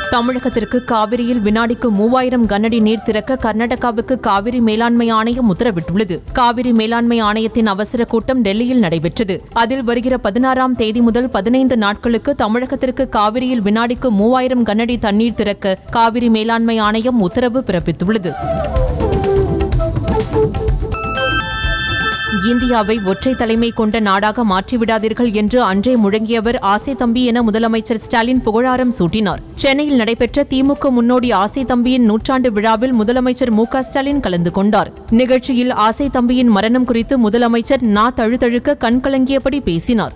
தமிழகத்திற்கு காவிரியில் வினாடிக்கு மூவாயிரம் கனஅடி நீர் திறக்க கர்நாடகாவுக்கு காவிரி மேலாண்மை ஆணையம் உத்தரவிட்டுள்ளது காவிரி மேலாண்மை ஆணையத்தின் அவசர கூட்டம் டெல்லியில் நடைபெற்றது அதில் வருகிற பதினாறாம் தேதி முதல் பதினைந்து நாட்களுக்கு தமிழகத்திற்கு காவிரியில் வினாடிக்கு மூவாயிரம் கனஅடி தண்ணீர் திறக்க காவிரி மேலாண்மை ஆணையம் உத்தரவு பிறப்பித்துள்ளது இந்தியாவை ஒற்றை தலைமை கொண்ட நாடாக மாற்றிவிடாதீர்கள் என்று அன்றே முழங்கியவர் ஆசை தம்பி என முதலமைச்சர் ஸ்டாலின் புகழாரம் சூட்டினார் சென்னையில் நடைபெற்ற திமுக முன்னோடி ஆசை தம்பியின் நூற்றாண்டு விழாவில் முதலமைச்சர் மு க ஸ்டாலின் கலந்து கொண்டார் நிகழ்ச்சியில் ஆசை தம்பியின் மரணம் குறித்து முதலமைச்சர் நா தழுதழுக்க கண்கலங்கியபடி பேசினார்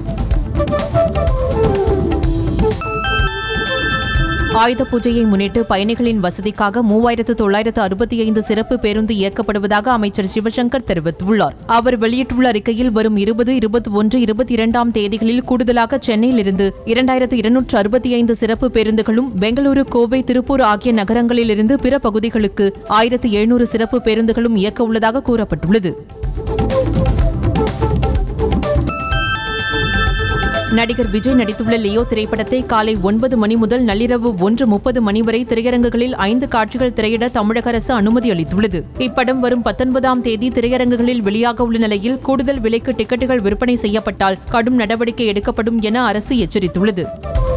ஆயுத பூஜையை முன்னிட்டு பயணிகளின் வசதிக்காக மூவாயிரத்து தொள்ளாயிரத்து அறுபத்தி ஐந்து சிறப்பு பேருந்து இயக்கப்படுவதாக அமைச்சர் சிவசங்கர் தெரிவித்துள்ளார் அவர் வெளியிட்டுள்ள அறிக்கையில் வரும் இருபது இருபத்தி ஒன்று இருபத்தி இரண்டாம் தேதிகளில் கூடுதலாக சென்னையிலிருந்து இரண்டாயிரத்து இருநூற்று அறுபத்தி ஐந்து சிறப்பு பேருந்துகளும் பெங்களூரு கோவை திருப்பூர் ஆகிய நகரங்களிலிருந்து பிற பகுதிகளுக்கு ஆயிரத்து எழுநூறு சிறப்பு பேருந்துகளும் இயக்க உள்ளதாக கூறப்பட்டுள்ளது நடிகர் விஜய் நடித்துள்ள லியோ திரைப்படத்தை காலை ஒன்பது மணி முதல் நள்ளிரவு ஒன்று முப்பது மணி வரை திரையரங்குகளில் ஐந்து காட்சிகள் திரையிட தமிழக அரசு அனுமதி அளித்துள்ளது இப்படம் வரும் பத்தொன்பதாம் தேதி திரையரங்குகளில் வெளியாக உள்ள நிலையில் கூடுதல் விலைக்கு டிக்கெட்டுகள் விற்பனை செய்யப்பட்டால் கடும் நடவடிக்கை எடுக்கப்படும் என அரசு எச்சரித்துள்ளது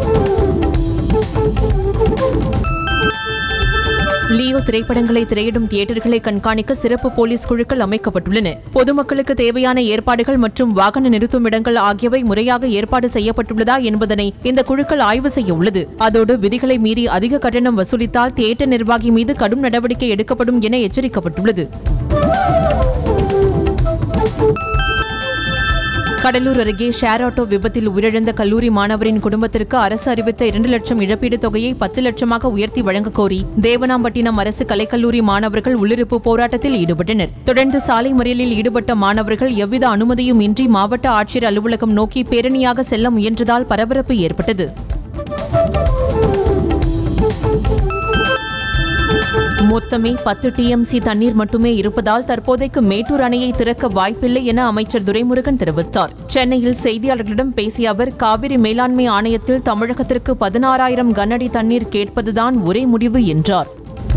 லியோ திரைப்படங்களை திரையிடும் தியேட்டர்களை கண்காணிக்க சிறப்பு போலீஸ் குழுக்கள் அமைக்கப்பட்டுள்ளன பொதுமக்களுக்கு தேவையான ஏற்பாடுகள் மற்றும் வாகன நிறுத்தும் இடங்கள் ஆகியவை முறையாக ஏற்பாடு செய்யப்பட்டுள்ளதா என்பதனை இந்த குழுக்கள் ஆய்வு செய்ய உள்ளது அதோடு விதிகளை மீறி அதிக கட்டணம் வசூலித்தால் தியேட்டர் நிர்வாகி மீது கடும் நடவடிக்கை எடுக்கப்படும் என எச்சரிக்கப்பட்டுள்ளது கடலூர் அருகே ஷேர் ஆட்டோ விபத்தில் உயிரிழந்த கல்லூரி மாணவரின் குடும்பத்திற்கு அரசு அறிவித்த இரண்டு லட்சம் இழப்பீடு தொகையை பத்து லட்சமாக உயர்த்தி வழங்கக் கோரி தேவனாம்பட்டினம் அரசு கலைக்கல்லூரி மாணவர்கள் உள்ளிருப்பு போராட்டத்தில் ஈடுபட்டனர் தொடர்ந்து சாலை மறியலில் ஈடுபட்ட மாணவர்கள் எவ்வித அனுமதியும் இன்றி மாவட்ட ஆட்சியர் அலுவலகம் நோக்கி பேரணியாக செல்ல முயன்றதால் பரபரப்பு ஏற்பட்டது மொத்தமே பத்து டிஎம்சி தண்ணீர் மட்டுமே இருப்பதால் தற்போதைக்கு மேட்டூர் அணையை திறக்க வாய்ப்பில்லை என அமைச்சர் துரைமுருகன் தெரிவித்தார் சென்னையில் செய்தியாளர்களிடம் பேசிய அவர் காவிரி மேலாண்மை ஆணையத்தில் தமிழகத்திற்கு பதினாறாயிரம் கனஅடி தண்ணீர் கேட்பதுதான் ஒரே முடிவு என்றார்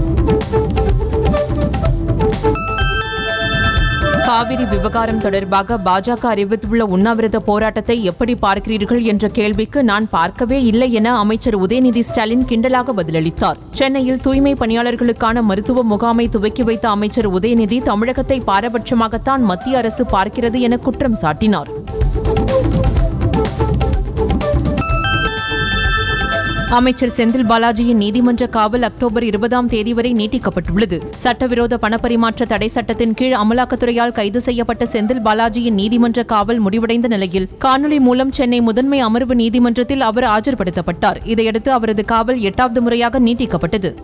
காவிரி விவகாரம் தொடர்பாக பாஜக அறிவித்துள்ள உண்ணாவிரத போராட்டத்தை எப்படி பார்க்கிறீர்கள் என்ற கேள்விக்கு நான் பார்க்கவே இல்லை என அமைச்சர் உதயநிதி ஸ்டாலின் கிண்டலாக பதிலளித்தார் சென்னையில் தூய்மை பணியாளர்களுக்கான மருத்துவ முகாமை துவக்கி வைத்த அமைச்சர் உதயநிதி தமிழகத்தை பாரபட்சமாகத்தான் மத்திய அரசு பார்க்கிறது என குற்றம் சாட்டினார் அமைச்சர் செந்தில் பாலாஜியின் நீதிமன்ற காவல் அக்டோபர் இருபதாம் தேதி வரை நீட்டிக்கப்பட்டுள்ளது சட்டவிரோத பணப்பரிமாற்ற தடை சட்டத்தின் கீழ் அமலாக்கத்துறையால் கைது செய்யப்பட்ட செந்தில் பாலாஜியின் நீதிமன்ற காவல் முடிவடைந்த நிலையில் காணொலி மூலம் சென்னை முதன்மை அமர்வு நீதிமன்றத்தில் அவர் ஆஜர்படுத்தப்பட்டார் இதையடுத்து அவரது காவல் எட்டாவது முறையாக நீட்டிக்கப்பட்டது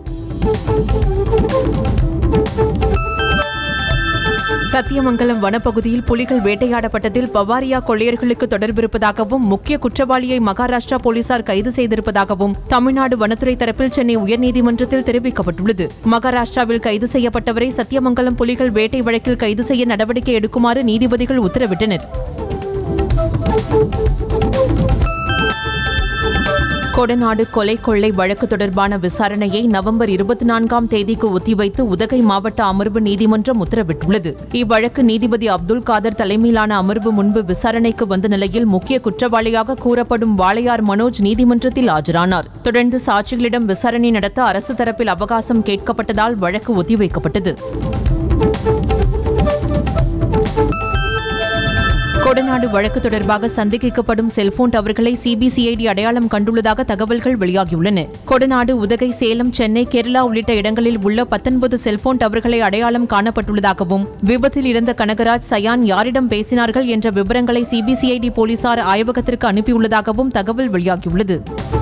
சத்தியமங்கலம் வனப்பகுதியில் புலிகள் வேட்டையாடப்பட்டதில் பவாரியா கொள்ளையர்களுக்கு தொடர்பிருப்பதாகவும் முக்கிய குற்றவாளியை மகாராஷ்டிரா போலீசார் கைது செய்திருப்பதாகவும் தமிழ்நாடு வனத்துறை தரப்பில் சென்னை உயர்நீதிமன்றத்தில் தெரிவிக்கப்பட்டுள்ளது மகாராஷ்டிராவில் கைது செய்யப்பட்டவரை சத்தியமங்கலம் புலிகள் வேட்டை வழக்கில் கைது செய்ய நடவடிக்கை எடுக்குமாறு நீதிபதிகள் உத்தரவிட்டனர் கொடநாடு கொலை கொள்ளை வழக்கு தொடர்பான விசாரணையை நவம்பர் இருபத்தி நான்காம் தேதிக்கு ஒத்திவைத்து உதகை மாவட்ட அமர்வு நீதிமன்றம் உத்தரவிட்டுள்ளது இவ்வழக்கு நீதிபதி அப்துல் காதர் தலைமையிலான அமர்வு முன்பு விசாரணைக்கு வந்த நிலையில் முக்கிய குற்றவாளியாக கூறப்படும் வாளையார் மனோஜ் நீதிமன்றத்தில் ஆஜரானார் தொடர்ந்து சாட்சிகளிடம் விசாரணை நடத்த அரசு தரப்பில் அவகாசம் கேட்கப்பட்டதால் வழக்கு ஒத்திவைக்கப்பட்டது கொடநாடு வழக்கு தொடர்பாக சந்தேகிக்கப்படும் செல்போன் டவர்களை சிபிசிஐடி அடையாளம் கண்டுள்ளதாக தகவல்கள் வெளியாகியுள்ளன கொடநாடு உதகை சேலம் சென்னை கேரளா உள்ளிட்ட இடங்களில் உள்ள பத்தொன்பது செல்போன் டவர்களை அடையாளம் காணப்பட்டுள்ளதாகவும் விபத்தில் இறந்த கனகராஜ் சயான் யாரிடம் பேசினார்கள் என்ற விவரங்களை சிபிசிஐடி போலீசார் ஆய்வகத்திற்கு அனுப்பியுள்ளதாகவும் தகவல் வெளியாகியுள்ளது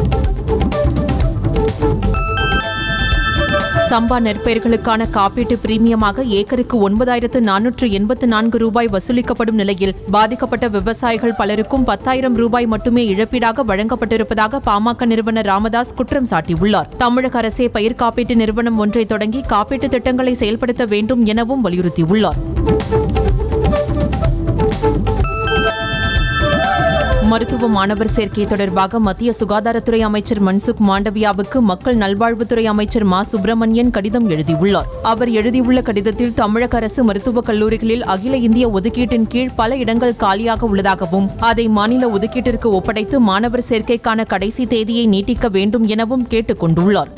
சம்பா நெற்பயிர்களுக்கான காப்பீட்டு பிரீமியமாக ஏக்கருக்கு ஒன்பதாயிரத்து நானூற்று எண்பத்து நான்கு ரூபாய் வசூலிக்கப்படும் நிலையில் பாதிக்கப்பட்ட விவசாயிகள் பலருக்கும் பத்தாயிரம் ரூபாய் மட்டுமே இழப்பீடாக வழங்கப்பட்டிருப்பதாக பாமக நிறுவனர் ராமதாஸ் குற்றம் சாட்டியுள்ளார் தமிழக அரசே பயிர் காப்பீட்டு நிறுவனம் ஒன்றை தொடங்கி காப்பீட்டு திட்டங்களை செயல்படுத்த வேண்டும் எனவும் வலியுறுத்தியுள்ளார் மருத்துவ மாணவர் சேர்க்கை தொடர்பாக மத்திய சுகாதாரத்துறை அமைச்சர் மன்சுக் மாண்டவியாவுக்கு மக்கள் நல்வாழ்வுத்துறை அமைச்சர் மா சுப்பிரமணியன் கடிதம் எழுதியுள்ளார் அவர் எழுதியுள்ள கடிதத்தில் தமிழக அரசு மருத்துவக் கல்லூரிகளில் அகில இந்திய ஒதுக்கீட்டின் கீழ் பல இடங்கள் காலியாக உள்ளதாகவும் அதை மாநில ஒதுக்கீட்டிற்கு ஒப்படைத்து மாணவர் சேர்க்கைக்கான கடைசி தேதியை நீட்டிக்க வேண்டும் எனவும் கேட்டுக் கொண்டுள்ளார்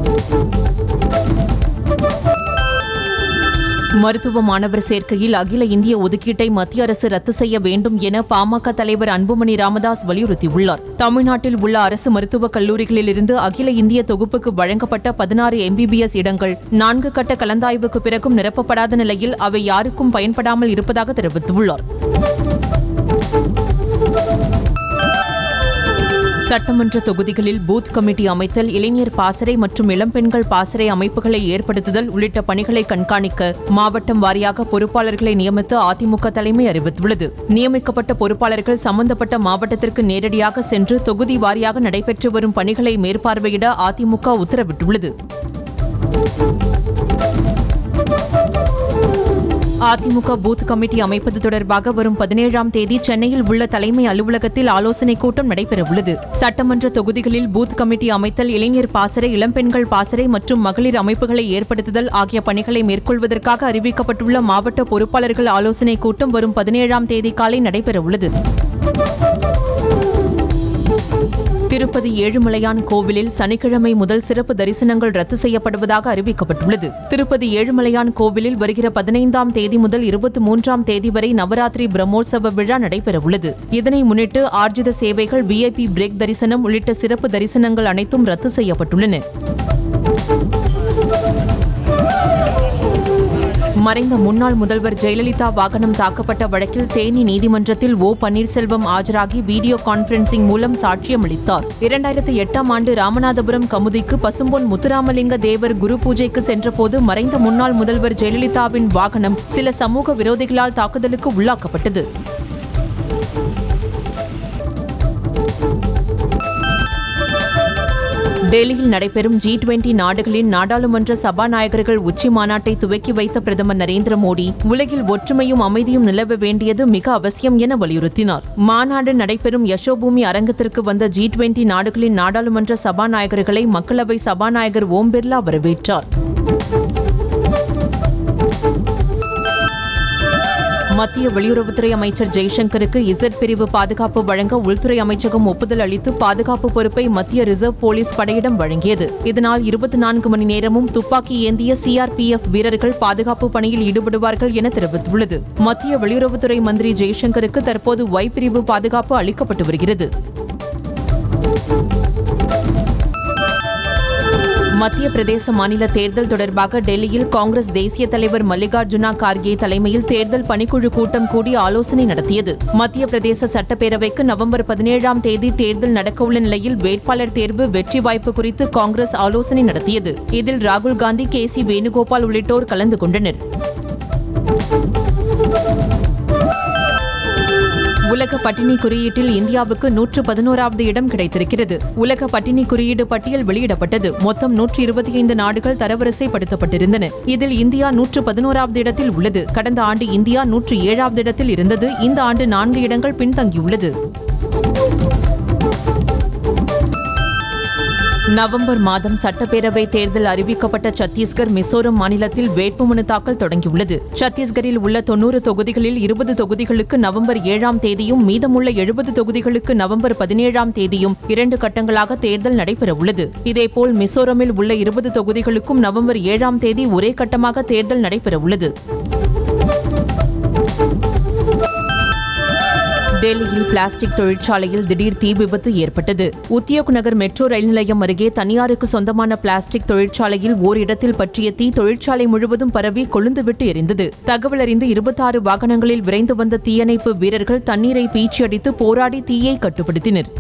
மருத்துவ மாணவர் சேர்க்கையில் அகில இந்திய ஒதுக்கீட்டை மத்திய அரசு ரத்து செய்ய வேண்டும் என பாமக தலைவர் அன்புமணி ராமதாஸ் வலியுறுத்தியுள்ளார் தமிழ்நாட்டில் உள்ள அரசு மருத்துவக் கல்லூரிகளிலிருந்து அகில இந்திய தொகுப்புக்கு வழங்கப்பட்ட பதினாறு எம்பிபிஎஸ் இடங்கள் நான்கு கட்ட கலந்தாய்வுக்கு பிறகும் நிரப்பப்படாத நிலையில் அவை யாருக்கும் பயன்படாமல் இருப்பதாக தெரிவித்துள்ளார் சட்டமன்ற தொகுதிகளில் பூத் கமிட்டி அமைத்தல் இளைஞர் பாசறை மற்றும் இளம்பெண்கள் பாசறை அமைப்புகளை ஏற்படுத்துதல் உள்ளிட்ட பணிகளை கண்காணிக்க மாவட்டம் வாரியாக பொறுப்பாளர்களை நியமித்து அதிமுக தலைமை அறிவித்துள்ளது நியமிக்கப்பட்ட பொறுப்பாளர்கள் சம்பந்தப்பட்ட மாவட்டத்திற்கு நேரடியாக சென்று தொகுதி வாரியாக நடைபெற்று வரும் பணிகளை மேற்பார்வையிட அதிமுக உத்தரவிட்டுள்ளது அதிமுக பூத் கமிட்டி அமைப்பது தொடர்பாக வரும் பதினேழாம் தேதி சென்னையில் உள்ள தலைமை அலுவலகத்தில் ஆலோசனைக் கூட்டம் நடைபெறவுள்ளது சட்டமன்ற தொகுதிகளில் பூத் கமிட்டி அமைத்தல் இளைஞர் பாசறை இளம்பெண்கள் பாசறை மற்றும் மகளிர் அமைப்புகளை ஏற்படுத்துதல் ஆகிய பணிகளை மேற்கொள்வதற்காக அறிவிக்கப்பட்டுள்ள மாவட்ட பொறுப்பாளர்கள் ஆலோசனைக் கூட்டம் வரும் பதினேழாம் தேதி காலை நடைபெறவுள்ளது திருப்பதி ஏழுமலையான் கோவிலில் சனிக்கிழமை முதல் சிறப்பு தரிசனங்கள் ரத்து செய்யப்படுவதாக அறிவிக்கப்பட்டுள்ளது திருப்பதி ஏழுமலையான் கோவிலில் வருகிற பதினைந்தாம் தேதி முதல் இருபத்தி மூன்றாம் தேதி வரை நவராத்திரி பிரம்மோற்சவ விழா நடைபெறவுள்ளது இதனை முன்னிட்டு ஆர்ஜித சேவைகள் விஐபி பிரேக் தரிசனம் உள்ளிட்ட சிறப்பு தரிசனங்கள் அனைத்தும் ரத்து செய்யப்பட்டுள்ளன மறைந்த முன்னாள் முதல்வர் ஜெயலலிதா வாகனம் தாக்கப்பட்ட வழக்கில் தேனி நீதிமன்றத்தில் ஓ பன்னீர்செல்வம் ஆஜராகி வீடியோ கான்பரன்சிங் மூலம் சாட்சியம் அளித்தார் இரண்டாயிரத்தி எட்டாம் ஆண்டு ராமநாதபுரம் கமுதிக்கு பசும்பொன் முத்துராமலிங்க தேவர் குரு பூஜைக்கு சென்றபோது மறைந்த முன்னாள் முதல்வர் ஜெயலலிதாவின் வாகனம் சில சமூக விரோதிகளால் தாக்குதலுக்கு உள்ளாக்கப்பட்டது டெல்லியில் நடைபெறும் ஜி டுவெண்டி நாடுகளின் நாடாளுமன்ற சபாநாயகர்கள் உச்சி மாநாட்டை துவக்கி வைத்த பிரதமர் நரேந்திர மோடி உலகில் ஒற்றுமையும் அமைதியும் நிலவ வேண்டியது மிக அவசியம் என வலியுறுத்தினார் மாநாடு நடைபெறும் யசோபூமி அரங்கத்திற்கு வந்த ஜி டுவெண்டி நாடுகளின் நாடாளுமன்ற சபாநாயகர்களை மக்களவை சபாநாயகர் ஓம் பிர்லா வரவேற்றார் மத்திய வெளியுறவுத்துறை அமைச்சர் ஜெய்சங்கருக்கு இசட் பிரிவு பாதுகாப்பு வழங்க உள்துறை அமைச்சகம் ஒப்புதல் அளித்து பாதுகாப்பு பொறுப்பை மத்திய ரிசர்வ் போலீஸ் படையிடம் வழங்கியது இதனால் இருபத்தி நான்கு மணி நேரமும் துப்பாக்கி ஏந்திய சிஆர்பிஎஃப் வீரர்கள் பாதுகாப்பு பணியில் ஈடுபடுவார்கள் என தெரிவித்துள்ளது மத்திய வெளியுறவுத்துறை மந்திரி ஜெய்சங்கருக்கு தற்போது ஒய் பிரிவு பாதுகாப்பு அளிக்கப்பட்டு வருகிறது மத்திய பிரதேச மாநில தேர்தல் தொடர்பாக டெல்லியில் காங்கிரஸ் தேசிய தலைவர் மல்லிகார்ஜுனா கார்கே தலைமையில் தேர்தல் பணிக்குழு கூட்டம் கூடி ஆலோசனை நடத்தியது மத்திய பிரதேச சட்டப்பேரவைக்கு நவம்பர் பதினேழாம் தேதி தேர்தல் நடக்கவுள்ள நிலையில் வேட்பாளர் தேர்வு வெற்றி வாய்ப்பு குறித்து காங்கிரஸ் ஆலோசனை நடத்தியது இதில் ராகுல் காந்தி கே சி வேணுகோபால் உள்ளிட்டோர் கலந்து கொண்டனர் உலக பட்டினி குறியீட்டில் இந்தியாவுக்கு நூற்று பதினோராவது இடம் கிடைத்திருக்கிறது உலக பட்டினி குறியீடு பட்டியல் வெளியிடப்பட்டது மொத்தம் நூற்று இருபத்தி ஐந்து நாடுகள் தரவரிசைப்படுத்தப்பட்டிருந்தன இதில் இந்தியா நூற்று பதினோராவது இடத்தில் உள்ளது கடந்த ஆண்டு இந்தியா நூற்று ஏழாவது இடத்தில் இருந்தது இந்த ஆண்டு நான்கு இடங்கள் பின்தங்கியுள்ளது நவம்பர் மாதம் சட்டப்பேரவை தேர்தல் அறிவிக்கப்பட்ட சத்தீஸ்கர் மிசோரம் மாநிலத்தில் வேட்புமனு தாக்கல் தொடங்கியுள்ளது சத்தீஸ்கரில் உள்ள தொன்னூறு தொகுதிகளில் இருபது தொகுதிகளுக்கு நவம்பர் ஏழாம் தேதியும் மீதமுள்ள எழுபது தொகுதிகளுக்கு நவம்பர் பதினேழாம் தேதியும் இரண்டு கட்டங்களாக தேர்தல் நடைபெறவுள்ளது இதேபோல் மிசோரமில் உள்ள இருபது தொகுதிகளுக்கும் நவம்பர் ஏழாம் தேதி ஒரே கட்டமாக தேர்தல் நடைபெறவுள்ளது டெல்லியில் பிளாஸ்டிக் தொழிற்சாலையில் திடீர் தீ விபத்து ஏற்பட்டது உத்தியோக் நகர் மெட்ரோ ரயில் நிலையம் அருகே தனியாருக்கு சொந்தமான பிளாஸ்டிக் தொழிற்சாலையில் ஓரிடத்தில் பற்றிய தீ தொழிற்சாலை முழுவதும் பரவி கொழுந்துவிட்டு எரிந்தது தகவல் அறிந்து இருபத்தாறு வாகனங்களில் விரைந்து வந்த தீயணைப்பு வீரர்கள் தண்ணீரை பீச்சி அடித்து போராடி தீயை கட்டுப்படுத்தினர்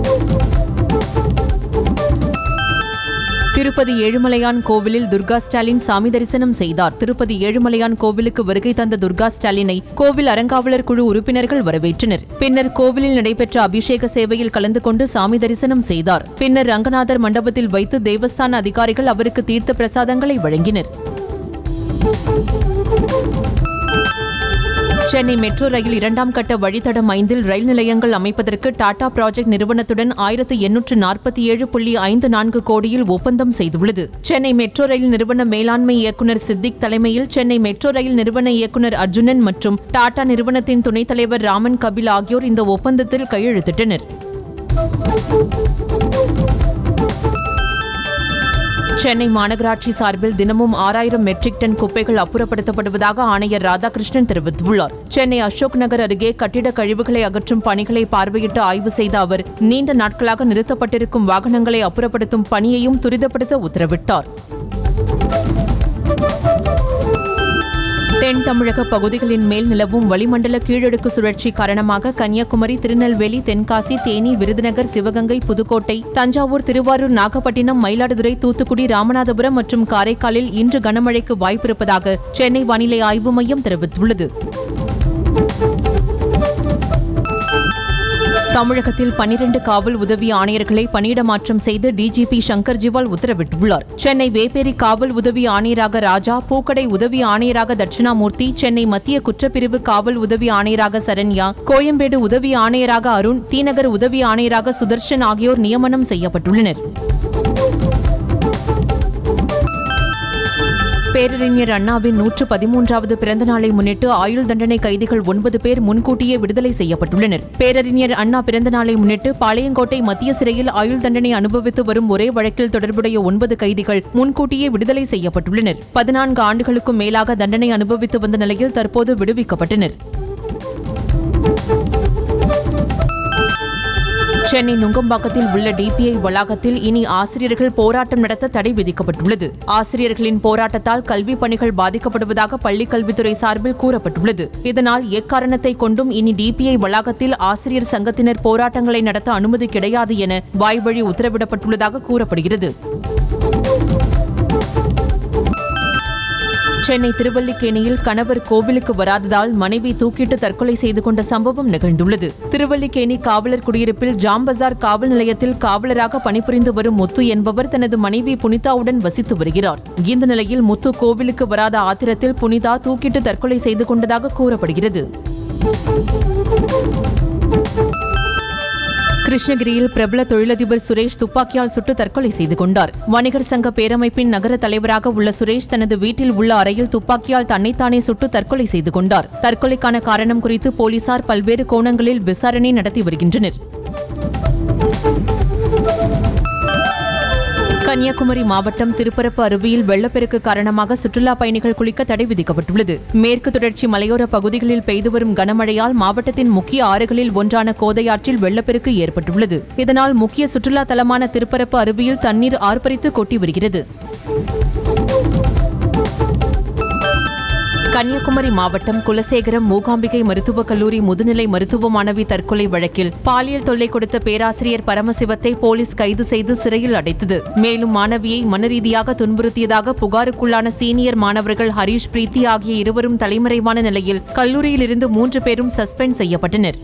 திருப்பதி ஏழுமலையான் கோவிலில் துர்கா ஸ்டாலின் சாமி தரிசனம் செய்தார் திருப்பதி ஏழுமலையான் கோவிலுக்கு வருகை தந்த துர்கா ஸ்டாலினை கோவில் அறங்காவலர் குழு உறுப்பினர்கள் வரவேற்றனர் பின்னர் கோவிலில் நடைபெற்ற அபிஷேக சேவையில் கலந்து கொண்டு சாமி தரிசனம் செய்தார் பின்னர் ரங்கநாதர் மண்டபத்தில் வைத்து தேவஸ்தான அதிகாரிகள் அவருக்கு தீர்த்த பிரசாதங்களை வழங்கினர் சென்னை மெட்ரோ ரயில் இரண்டாம் கட்ட வழித்தடம் ஐந்தில் ரயில் நிலையங்கள் அமைப்பதற்கு டாடா ப்ராஜெக்ட் நிறுவனத்துடன் ஆயிரத்து எண்ணூற்று நாற்பத்தி ஏழு புள்ளி ஐந்து நான்கு கோடியில் ஒப்பந்தம் செய்துள்ளது சென்னை மெட்ரோ ரயில் நிறுவன மேலாண்மை இயக்குநர் சித்திக் தலைமையில் சென்னை மெட்ரோ ரயில் நிறுவன இயக்குநர் அர்ஜுனன் மற்றும் டாடா நிறுவனத்தின் துணைத் தலைவர் ராமன் கபில் ஆகியோர் இந்த ஒப்பந்தத்தில் கையெழுத்திட்டனர் சென்னை மாநகராட்சி சார்பில் தினமும் ஆறாயிரம் மெட்ரிக் டன் குப்பைகள் அப்புறப்படுத்தப்படுவதாக ஆணையர் ராதாகிருஷ்ணன் தெரிவித்துள்ளார் சென்னை அசோக் நகர் அருகே கட்டிட கழிவுகளை அகற்றும் பணிகளை பார்வையிட்டு ஆய்வு செய்த அவர் நீண்ட நாட்களாக நிறுத்தப்பட்டிருக்கும் வாகனங்களை அப்புறப்படுத்தும் பணியையும் துரிதப்படுத்த உத்தரவிட்டார் தென் தமிழக பகுதிகளின் மேல் நிலவும் வளிமண்டல கீழடுக்கு சுழற்சி காரணமாக கன்னியாகுமரி திருநெல்வேலி தென்காசி தேனி விருதுநகர் சிவகங்கை புதுக்கோட்டை தஞ்சாவூர் திருவாரூர் நாகப்பட்டினம் மயிலாடுதுறை தூத்துக்குடி ராமநாதபுரம் மற்றும் காரைக்காலில் இன்று கனமழைக்கு வாய்ப்பிருப்பதாக சென்னை வானிலை ஆய்வு மையம் தெரிவித்துள்ளது தமிழகத்தில் பனிரண்டு காவல் உதவி ஆணையர்களை பணியிட மாற்றம் செய்து டிஜிபி சங்கர் ஜிவால் உத்தரவிட்டுள்ளார் சென்னை வேப்பேரி காவல் உதவி ஆணையராக ராஜா பூக்கடை உதவி ஆணையராக தட்சிணாமூர்த்தி சென்னை மத்திய குற்றப்பிரிவு காவல் உதவி ஆணையராக சரண்யா கோயம்பேடு உதவி ஆணையராக அருண் தீநகர் உதவி ஆணையராக சுதர்ஷன் ஆகியோர் நியமனம் செய்யப்பட்டுள்ளனர் பேரறிஞர் அண்ணாவின் நூற்று பதிமூன்றாவது பிறந்த நாளை முன்னிட்டு ஆயுள் தண்டனை கைதிகள் ஒன்பது பேர் முன்கூட்டியே விடுதலை செய்யப்பட்டுள்ளனர் பேரறிஞர் அண்ணா பிறந்த நாளை முன்னிட்டு பாளையங்கோட்டை மத்திய சிறையில் ஆயுள் தண்டனை அனுபவித்து வரும் ஒரே வழக்கில் தொடர்புடைய ஒன்பது கைதிகள் முன்கூட்டியே விடுதலை செய்யப்பட்டுள்ளனர் பதினான்கு ஆண்டுகளுக்கும் மேலாக தண்டனை அனுபவித்து வந்த நிலையில் தற்போது விடுவிக்கப்பட்டனர் சென்னை நுங்கம்பாக்கத்தில் உள்ள டிபிஐ வளாகத்தில் இனி ஆசிரியர்கள் போராட்டம் நடத்த தடை விதிக்கப்பட்டுள்ளது ஆசிரியர்களின் போராட்டத்தால் கல்வி பணிகள் பாதிக்கப்படுவதாக பள்ளிக் கல்வித்துறை சார்பில் கூறப்பட்டுள்ளது இதனால் எக்காரணத்தை கொண்டும் இனி டிபிஐ வளாகத்தில் ஆசிரியர் சங்கத்தினர் போராட்டங்களை நடத்த அனுமதி கிடையாது என வாய்வழி உத்தரவிடப்பட்டுள்ளதாக கூறப்படுகிறது சென்னை திருவல்லிக்கேணியில் கணவர் கோவிலுக்கு வராததால் மனைவி தூக்கிட்டு தற்கொலை செய்து கொண்ட சம்பவம் நிகழ்ந்துள்ளது திருவல்லிக்கேணி காவலர் குடியிருப்பில் ஜாம் பஜார் காவல் நிலையத்தில் காவலராக பணிபுரிந்து வரும் முத்து என்பவர் தனது மனைவி புனிதாவுடன் வசித்து வருகிறார் இந்த நிலையில் முத்து கோவிலுக்கு வராத ஆத்திரத்தில் புனிதா தூக்கிட்டு தற்கொலை செய்து கொண்டதாக கூறப்படுகிறது கிருஷ்ணகிரியில் பிரபல தொழிலதிபர் சுரேஷ் துப்பாக்கியால் சுட்டு தற்கொலை செய்து கொண்டார் வணிகர் சங்க பேரமைப்பின் நகர தலைவராக உள்ள சுரேஷ் தனது வீட்டில் உள்ள அறையில் துப்பாக்கியால் தன்னைத்தானே சுட்டு தற்கொலை செய்து கொண்டார் தற்கொலைக்கான காரணம் குறித்து போலீசார் பல்வேறு கோணங்களில் விசாரணை நடத்தி வருகின்றனர் கன்னியாகுமரி மாவட்டம் திருப்பரப்பு அருவியில் வெள்ளப்பெருக்கு காரணமாக சுற்றுலா பயணிகள் குளிக்க தடை விதிக்கப்பட்டுள்ளது மேற்கு தொடர்ச்சி மலையோர பகுதிகளில் பெய்து வரும் கனமழையால் மாவட்டத்தின் முக்கிய ஆறுகளில் ஒன்றான கோதையாற்றில் வெள்ளப்பெருக்கு ஏற்பட்டுள்ளது இதனால் முக்கிய சுற்றுலா தலமான திருப்பரப்பு அருவியில் தண்ணீர் ஆர்ப்பரித்து கொட்டி வருகிறது கன்னியாகுமரி மாவட்டம் குலசேகரம் மூகாம்பிகை மருத்துவக் கல்லூரி முதுநிலை மருத்துவ மாணவி தற்கொலை வழக்கில் பாலியல் தொல்லை கொடுத்த பேராசிரியர் பரமசிவத்தை போலீஸ் கைது செய்து சிறையில் அடைத்தது மேலும் மாணவியை மனரீதியாக துன்புறுத்தியதாக புகாருக்குள்ளான சீனியர் மாணவர்கள் ஹரீஷ் பிரீத்தி ஆகிய இருவரும் தலைமறைவான நிலையில் கல்லூரியிலிருந்து மூன்று பேரும் சஸ்பெண்ட் செய்யப்பட்டனர்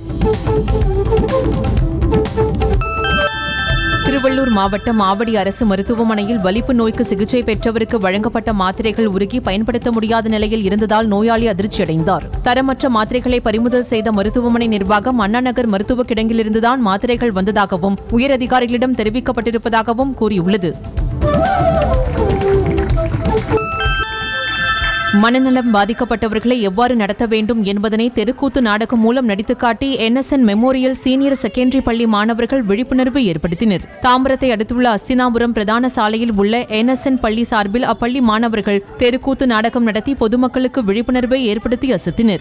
திருவள்ளூர் மாவட்டம் ஆவடி அரசு மருத்துவமனையில் வலிப்பு நோய்க்கு சிகிச்சை பெற்றவருக்கு வழங்கப்பட்ட மாத்திரைகள் உருகி பயன்படுத்த முடியாத நிலையில் இருந்ததால் நோயாளி அதிர்ச்சியடைந்தார் தரமற்ற மாத்திரைகளை பறிமுதல் செய்த மருத்துவமனை நிர்வாகம் அண்ணா நகர் மருத்துவ கிடங்கிலிருந்துதான் மாத்திரைகள் வந்ததாகவும் உயரதிகாரிகளிடம் தெரிவிக்கப்பட்டிருப்பதாகவும் கூறியுள்ளது மனநலம் பாதிக்கப்பட்டவர்களை எவ்வாறு நடத்த வேண்டும் என்பதனை தெருக்கூத்து நாடகம் மூலம் நடித்துக் காட்டி என்எஸ்என் மெமோரியல் சீனியர் செகண்டரி பள்ளி மாணவர்கள் விழிப்புணர்வு ஏற்படுத்தினர் தாம்பரத்தை அடுத்துள்ள அஸ்தினாபுரம் பிரதான சாலையில் உள்ள என்எஸ்என் பள்ளி சார்பில் அப்பள்ளி மாணவர்கள் தெருக்கூத்து நாடகம் நடத்தி பொதுமக்களுக்கு விழிப்புணர்வை ஏற்படுத்தி அசத்தினர்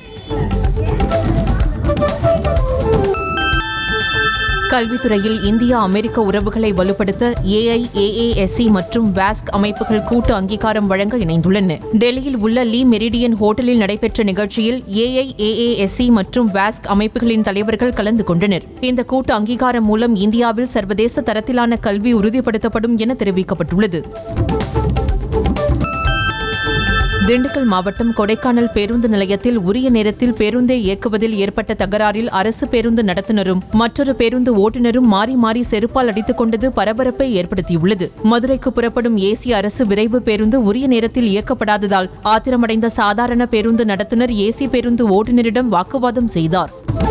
கல்வித்துறையில் இந்தியா அமெரிக்க உறவுகளை வலுப்படுத்த ஏஐஏஏஎஸ்சி மற்றும் வாஸ்க் அமைப்புகள் கூட்டு அங்கீகாரம் வழங்க இணைந்துள்ளன டெல்லியில் உள்ள லீ மெரிடியன் ஹோட்டலில் நடைபெற்ற நிகழ்ச்சியில் ஏஐஏஏஎஸ்சி மற்றும் வாஸ்க் அமைப்புகளின் தலைவர்கள் கலந்து கொண்டனர் இந்த கூட்டு அங்கீகாரம் மூலம் இந்தியாவில் சர்வதேச தரத்திலான கல்வி உறுதிப்படுத்தப்படும் என தெரிவிக்கப்பட்டுள்ளது திண்டுக்கல் மாவட்டம் கொடைக்கானல் பேருந்து நிலையத்தில் உரிய நேரத்தில் பேருந்தை இயக்குவதில் ஏற்பட்ட தகராறில் அரசு பேருந்து நடத்துனரும் மற்றொரு பேருந்து ஓட்டுநரும் மாறி மாறி செருப்பால் அடித்துக் கொண்டது பரபரப்பை ஏற்படுத்தியுள்ளது மதுரைக்கு புறப்படும் ஏசி அரசு விரைவு பேருந்து உரிய நேரத்தில் இயக்கப்படாததால் ஆத்திரமடைந்த சாதாரண பேருந்து நடத்துனர் ஏசி பேருந்து ஓட்டுநரிடம் வாக்குவாதம் செய்தார்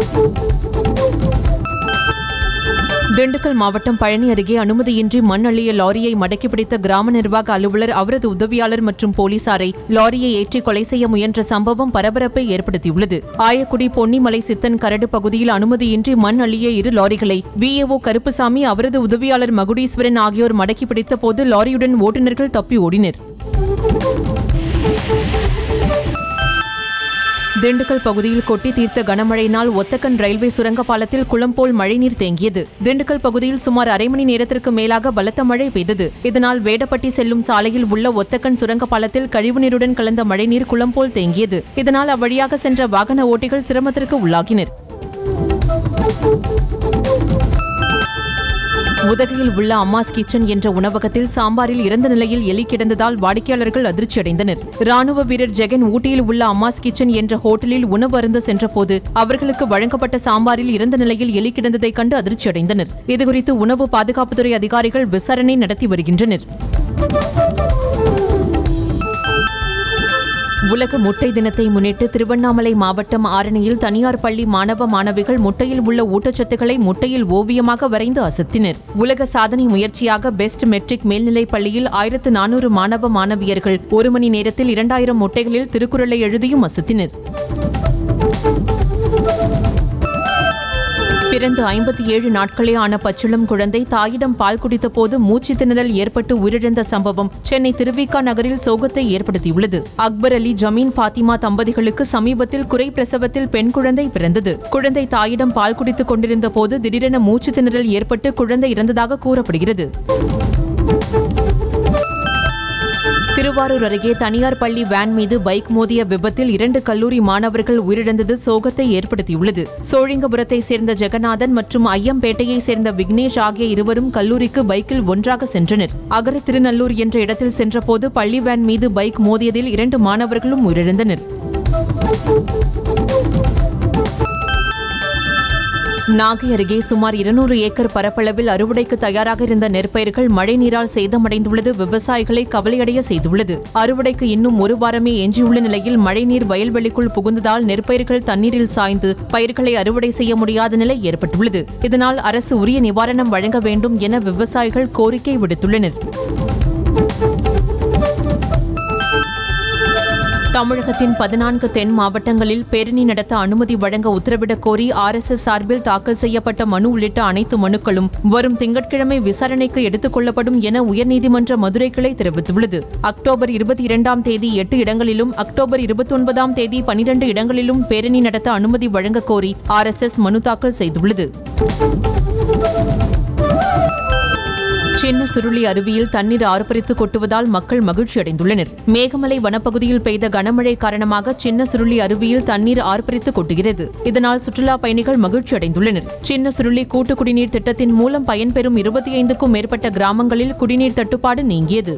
திண்டுக்கல் மாவட்டம் பழனி அருகே அனுமதியின்றி மண் அள்ளிய லாரியை மடக்கி பிடித்த கிராம நிர்வாக அலுவலர் அவரது உதவியாளர் மற்றும் போலீசாரை லாரியை ஏற்றி கொலை செய்ய முயன்ற சம்பவம் பரபரப்பை ஏற்படுத்தியுள்ளது ஆயக்குடி பொன்னிமலை சித்தன் கரடு பகுதியில் அனுமதியின்றி மண் அள்ளிய இரு லாரிகளை விஏஓ கருப்புசாமி அவரது உதவியாளர் மகுடீஸ்வரன் ஆகியோர் மடக்கி பிடித்த போது லாரியுடன் ஓட்டுநர்கள் தப்பி ஓடினர் திண்டுக்கல் பகுதியில் கொட்டி தீர்த்த கனமழையினால் ஒத்தக்கன் ரயில்வே சுரங்க பாலத்தில் குளம் போல் மழைநீர் தேங்கியது திண்டுக்கல் பகுதியில் சுமார் அரை மணி நேரத்திற்கு மேலாக பலத்த மழை பெய்தது இதனால் வேடப்பட்டி செல்லும் சாலையில் உள்ள ஒத்தக்கன் சுரங்க பாலத்தில் கழிவுநீருடன் கலந்த மழைநீர் குளம் போல் தேங்கியது இதனால் அவ்வழியாக சென்ற வாகன ஓட்டிகள் சிரமத்திற்கு உள்ளாகினர் உதகையில் உள்ள அம்மாஸ் கிச்சன் என்ற உணவகத்தில் சாம்பாரில் இறந்த நிலையில் எலி கிடந்ததால் வாடிக்கையாளர்கள் அதிர்ச்சியடைந்தனர் ராணுவ வீரர் ஜெகன் ஊட்டியில் உள்ள அம்மாஸ் கிச்சன் என்ற ஹோட்டலில் உணவு அருந்த சென்றபோது அவர்களுக்கு வழங்கப்பட்ட சாம்பாரில் இறந்த நிலையில் எலி கிடந்ததைக் கண்டு அதிர்ச்சியடைந்தனர் இதுகுறித்து உணவு பாதுகாப்புத்துறை அதிகாரிகள் விசாரணை நடத்தி வருகின்றனர் உலக முட்டை தினத்தை முன்னிட்டு திருவண்ணாமலை மாவட்டம் ஆரணியில் தனியார் பள்ளி மாணவ மாணவிகள் முட்டையில் உள்ள ஊட்டச்சத்துக்களை முட்டையில் ஓவியமாக வரைந்து அசத்தினர் உலக சாதனை முயற்சியாக பெஸ்ட் மெட்ரிக் மேல்நிலைப் பள்ளியில் ஆயிரத்து நானூறு மாணவ மாணவியர்கள் ஒரு மணி நேரத்தில் இரண்டாயிரம் முட்டைகளில் திருக்குறளை எழுதியும் அசத்தினர் பிறந்து ஐம்பத்தி ஏழு நாட்களே ஆன பச்சிளம் குழந்தை தாயிடம் பால் குடித்த போது மூச்சு திணறல் ஏற்பட்டு உயிரிழந்த சம்பவம் சென்னை திருவிக்கா நகரில் சோகத்தை ஏற்படுத்தியுள்ளது அக்பர் அலி ஜமீன் பாத்திமா தம்பதிகளுக்கு சமீபத்தில் குறை பிரசவத்தில் பெண் குழந்தை பிறந்தது குழந்தை தாயிடம் பால் குடித்துக் கொண்டிருந்த போது திடீரென மூச்சு திணறல் ஏற்பட்டு குழந்தை இறந்ததாக கூறப்படுகிறது திருவாரூர் அருகே தனியார் பள்ளி வேன் மீது பைக் மோதிய விபத்தில் இரண்டு கல்லூரி மாணவர்கள் உயிரிழந்தது சோகத்தை ஏற்படுத்தியுள்ளது சோழிங்கபுரத்தை சேர்ந்த ஜெகநாதன் மற்றும் ஐயம்பேட்டையை சேர்ந்த விக்னேஷ் ஆகிய இருவரும் கல்லூரிக்கு பைக்கில் ஒன்றாக சென்றனர் அகர திருநல்லூர் என்ற இடத்தில் சென்றபோது பள்ளி வேன் மீது பைக் மோதியதில் இரண்டு மாணவர்களும் உயிரிழந்தனர் நாகை அருகே சுமார் இருநூறு ஏக்கர் பரப்பளவில் அறுவடைக்கு தயாராக இருந்த நெற்பயிர்கள் மழைநீரால் சேதமடைந்துள்ளது விவசாயிகளை கவலையடைய செய்துள்ளது அறுவடைக்கு இன்னும் ஒரு வாரமே எஞ்சியுள்ள நிலையில் மழைநீர் வயல்வெளிக்குள் புகுந்ததால் நெற்பயிர்கள் தண்ணீரில் சாய்ந்து பயிர்களை அறுவடை செய்ய முடியாத நிலை ஏற்பட்டுள்ளது இதனால் அரசு உரிய நிவாரணம் வழங்க வேண்டும் என விவசாயிகள் கோரிக்கை விடுத்துள்ளனர் தமிழகத்தின் பதினான்கு தென் மாவட்டங்களில் பேரணி நடத்த அனுமதி வழங்க உத்தரவிடக் கோரி ஆர்எஸ்எஸ் சார்பில் தாக்கல் செய்யப்பட்ட மனு உள்ளிட்ட அனைத்து மனுக்களும் வரும் திங்கட்கிழமை விசாரணைக்கு எடுத்துக் கொள்ளப்படும் என உயர்நீதிமன்ற மதுரை கிளை தெரிவித்துள்ளது அக்டோபர் இருபத்தி இரண்டாம் தேதி எட்டு இடங்களிலும் அக்டோபர் இருபத்தொன்பதாம் தேதி பனிரண்டு இடங்களிலும் பேரணி நடத்த அனுமதி வழங்கக் கோரி ஆர்எஸ்எஸ் மனு தாக்கல் செய்துள்ளது சின்ன சுருளி அருவியில் தண்ணீர் ஆர்ப்பரித்து கொட்டுவதால் மக்கள் மகிழ்ச்சி அடைந்துள்ளனர் மேகமலை வனப்பகுதியில் பெய்த கனமழை காரணமாக சின்ன சுருளி அருவியில் தண்ணீர் ஆர்ப்பரித்து கொட்டுகிறது இதனால் சுற்றுலா பயணிகள் மகிழ்ச்சி அடைந்துள்ளனர் சின்ன சுருளி கூட்டு குடிநீர் திட்டத்தின் மூலம் பயன்பெறும் இருபத்தி ஐந்துக்கும் மேற்பட்ட கிராமங்களில் குடிநீர் தட்டுப்பாடு நீங்கியது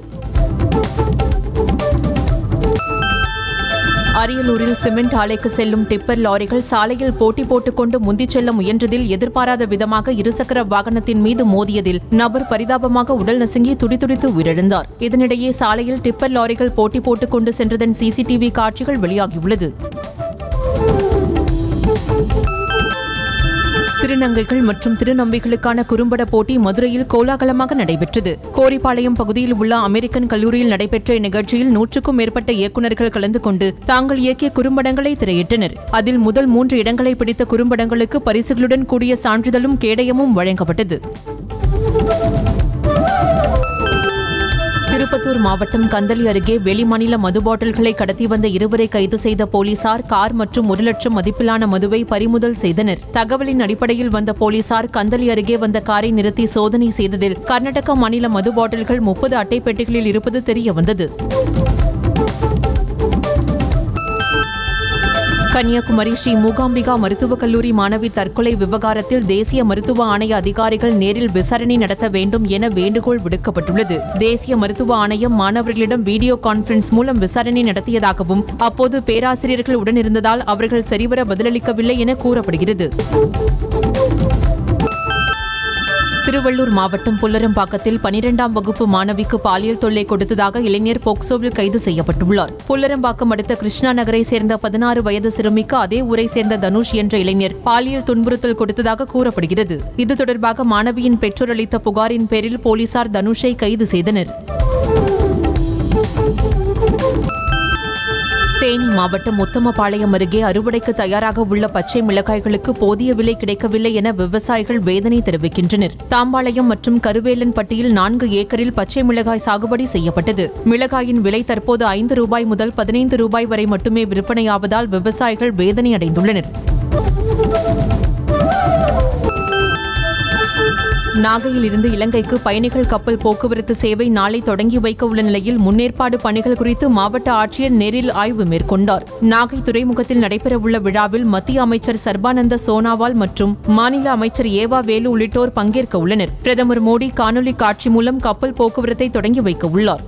அரியலூரில் சிமெண்ட் ஆலைக்கு செல்லும் டிப்பர் லாரிகள் சாலையில் போட்டி போட்டுக்கொண்டு முந்திச் செல்ல முயன்றதில் எதிர்பாராத விதமாக இருசக்கர வாகனத்தின் மீது மோதியதில் நபர் பரிதாபமாக உடல் நசுங்கி துடிதுடித்து உயிரிழந்தார் இதனிடையே சாலையில் டிப்பர் லாரிகள் போட்டி போட்டுக்கொண்டு சென்றதன் சிசிடிவி காட்சிகள் வெளியாகியுள்ளது திருநங்கைகள் மற்றும் திருநம்பிகளுக்கான குறும்பட போட்டி மதுரையில் கோலாகலமாக நடைபெற்றது கோரிப்பாளையம் பகுதியில் உள்ள அமெரிக்கன் கல்லூரியில் நடைபெற்ற இந்நிகழ்ச்சியில் நூற்றுக்கும் மேற்பட்ட இயக்குநர்கள் கலந்து கொண்டு தாங்கள் இயக்கிய குறும்படங்களை திரையிட்டனர் அதில் முதல் மூன்று இடங்களை பிடித்த குறும்படங்களுக்கு பரிசுகளுடன் கூடிய சான்றிதழும் கேடயமும் வழங்கப்பட்டது திருப்பத்தூர் மாவட்டம் கந்தளி அருகே வெளிமாநில மது பாட்டில்களை கடத்தி வந்த இருவரை கைது செய்த போலீசார் கார் மற்றும் ஒரு லட்சம் மதிப்பிலான மதுவை பறிமுதல் செய்தனர் தகவலின் அடிப்படையில் வந்த போலீசார் கந்தளி அருகே வந்த காரை நிறுத்தி சோதனை செய்ததில் கர்நாடக மாநில மது பாட்டில்கள் முப்பது அட்டை பெட்டிகளில் இருப்பது தெரிய வந்தது கன்னியாகுமரி ஸ்ரீ மூகாம்பிகா மருத்துவக் கல்லூரி மாணவி தற்கொலை விவகாரத்தில் தேசிய மருத்துவ ஆணைய அதிகாரிகள் நேரில் விசாரணை நடத்த வேண்டும் என வேண்டுகோள் விடுக்கப்பட்டுள்ளது தேசிய மருத்துவ ஆணையம் மாணவர்களிடம் வீடியோ கான்பரன்ஸ் மூலம் விசாரணை நடத்தியதாகவும் அப்போது பேராசிரியர்கள் உடனிருந்ததால் அவர்கள் சரிவர பதிலளிக்கவில்லை என கூறப்படுகிறது திருவள்ளூர் மாவட்டம் புல்லரம்பாக்கத்தில் பனிரெண்டாம் வகுப்பு மாணவிக்கு பாலியல் தொல்லை கொடுத்ததாக இளைஞர் போக்சோவில் கைது செய்யப்பட்டுள்ளார் புல்லரம்பாக்கம் அடுத்த கிருஷ்ணா நகரை சேர்ந்த பதினாறு வயது சிறுமிக்கு அதே ஊரை சேர்ந்த தனுஷ் என்ற இளைஞர் பாலியல் துன்புறுத்தல் கொடுத்ததாக கூறப்படுகிறது இது தொடர்பாக மாணவியின் பெற்றோர் அளித்த புகாரின் பேரில் போலீசார் தனுஷை கைது செய்தனர் தேனி மாவட்டம் உத்தமபாளையம் அருகே அறுவடைக்கு தயாராக உள்ள பச்சை மிளகாய்களுக்கு போதிய விலை கிடைக்கவில்லை என விவசாயிகள் வேதனை தெரிவிக்கின்றனர் தாம்பாளையம் மற்றும் கருவேலன்பட்டியில் நான்கு ஏக்கரில் பச்சை மிளகாய் சாகுபடி செய்யப்பட்டது மிளகாயின் விலை தற்போது ஐந்து ரூபாய் முதல் பதினைந்து ரூபாய் வரை மட்டுமே விற்பனையாவதால் விவசாயிகள் வேதனை அடைந்துள்ளனர் நாகையில் இருந்து இலங்கைக்கு பயணிகள் கப்பல் போக்குவரத்து சேவை நாளை தொடங்கி வைக்க உள்ள நிலையில் முன்னேற்பாடு பணிகள் குறித்து மாவட்ட ஆட்சியர் நேரில் ஆய்வு மேற்கொண்டார் நாகை துறைமுகத்தில் நடைபெறவுள்ள விழாவில் மத்திய அமைச்சர் சர்பானந்த சோனாவால் மற்றும் மாநில அமைச்சர் ஏவா வேலு உள்ளிட்டோர் பங்கேற்க உள்ளனர் பிரதமர் மோடி காணொலி காட்சி மூலம் கப்பல் போக்குவரத்தை தொடங்கி வைக்க உள்ளார்